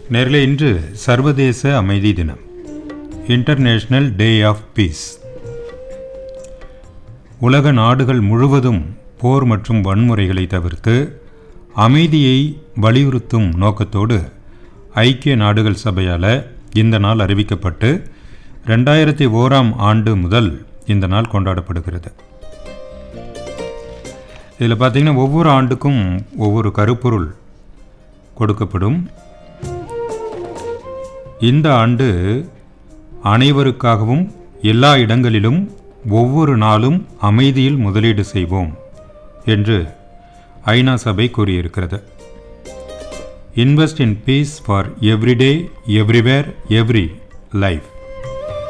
நேரில் இன்று சர்வதேச அமைதி தினம் இன்டர்நேஷனல் டே ஆஃப் பீஸ் உலக நாடுகள் முழுவதும் போர் மற்றும் வன்முறைகளை தவிர்த்து அமைதியை வலியுறுத்தும் நோக்கத்தோடு ஐக்கிய நாடுகள் சபையால் இந்த நாள் அறிவிக்கப்பட்டு ரெண்டாயிரத்தி ஓராம் ஆண்டு முதல் இந்த நாள் கொண்டாடப்படுகிறது இதில் பார்த்தீங்கன்னா ஒவ்வொரு ஆண்டுக்கும் ஒவ்வொரு கருப்பொருள் கொடுக்கப்படும் இந்த ஆண்டு அனைவருக்காகவும் எல்லா இடங்களிலும் ஒவ்வொரு நாளும் அமைதியில் முதலீடு செய்வோம் என்று ஐநா சபை கூறியிருக்கிறது invest in peace for everyday everywhere every life